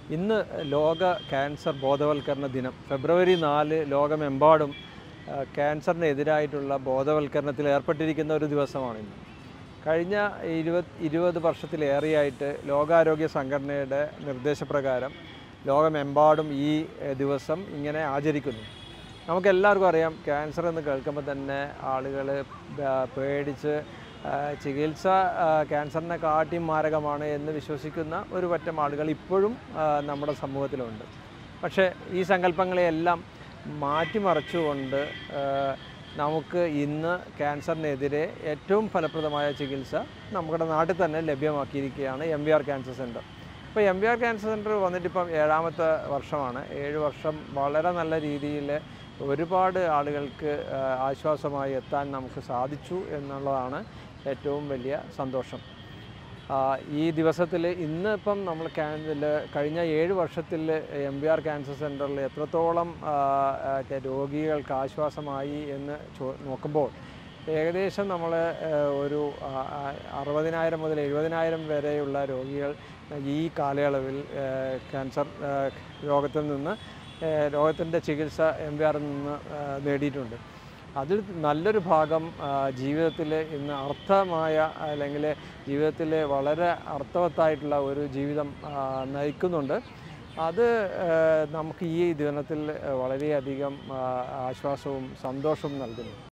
ഇന്ന് ലോക ക്യാൻസർ ബോധവൽക്കരണ ദിനം ഫെബ്രുവരി നാല് ലോകമെമ്പാടും ആ, ക്യാൻസറിനെതിരായിട്ടുള്ള ബോധവൽക്കരണത്തിൽ ഏർപ്പെട്ടിരിക്കുന്ന ഒരു ദിവസമാണ് ഇന്ന് കഴിഞ്ഞ ഇരുപത് ഇരുപത് വർഷത്തിലേറെയായിട്ട് ലോകാരോഗ്യ സംഘടനയുടെ നിർദ്ദേശപ്രകാരം ലോകമെമ്പാടും ഈ എ, ദിവസം ഇങ്ങനെ ആചരിക്കുന്നു നമുക്കെല്ലാവർക്കും അറിയാം ക്യാൻസർ എന്ന് കേൾക്കുമ്പോൾ തന്നെ ആളുകൾ പേടിച്ച് ആ, ചികിത്സ ആ, ക്യാൻസറിനെ കാട്ടി മാരകമാണ് എന്ന് വിശ്വസിക്കുന്ന ഒരു പറ്റം ആളുകൾ ഇപ്പോഴും ആ, നമ്മുടെ സമൂഹത്തിലുണ്ട് പക്ഷേ ഈ സങ്കല്പങ്ങളെയെല്ലാം മാറ്റിമറിച്ചുകൊണ്ട് ആ, നമുക്ക് ഇന്ന് ക്യാൻസറിനെതിരെ ഏറ്റവും ഫലപ്രദമായ ചികിത്സ നമ്മുടെ നാട്ടിൽ തന്നെ ലഭ്യമാക്കിയിരിക്കുകയാണ് M V R cancer centre ഇപ്പോൾ M V R cancer centre വന്നിട്ടിപ്പം ഏഴാമത്തെ വർഷമാണ് ഏഴ് വർഷം വളരെ നല്ല രീതിയിൽ ഒരുപാട് ആളുകൾക്ക് ആ, ആശ്വാസമായി എത്താൻ നമുക്ക് സാധിച്ചു എന്നുള്ളതാണ് ഏറ്റവും വലിയ സന്തോഷം ആ, ഈ ദിവസത്തിൽ ഇന്ന് ഇപ്പം നമ്മൾ ക്യാൻസറിൽ കഴിഞ്ഞ ഏഴ് വർഷത്തിൽ എം ബി ആർ ക്യാൻസർ സെൻറ്ററിൽ എത്രത്തോളം ആ, ആ, ടെ- രോഗികൾക്ക് ആശ്വാസമായി എന്ന് ചോ നോക്കുമ്പോൾ ഏകദേശം നമ്മൾ ഒരു ആ, ആ, അറുപതിനായിരം മുതൽ എഴുപതിനായിരം വരെയുള്ള രോഗികൾ ഈ കാലയളവിൽ ആ, ക്യാൻസർ ആ, രോഗത്തിൽ നിന്ന് രോഗത്തിൻ്റെ ചികിത്സ എം ബി ആറിൽ നിന്ന് ആ, നേടിയിട്ടുണ്ട് അതിൽ നല്ലൊരു ഭാഗം ജീവിതത്തിൽ ഇന്ന് അർത്ഥമായ അല്ലെങ്കിൽ ജീവിതത്തിൽ വളരെ അർത്ഥവത്തായിട്ടുള്ള ഒരു ജീവിതം ആ, നയിക്കുന്നുണ്ട് അത് ആ, നമുക്ക് ഈ ദിനത്തിൽ വളരെയധികം ആ, ആശ്വാസവും സന്തോഷവും നൽകുന്നു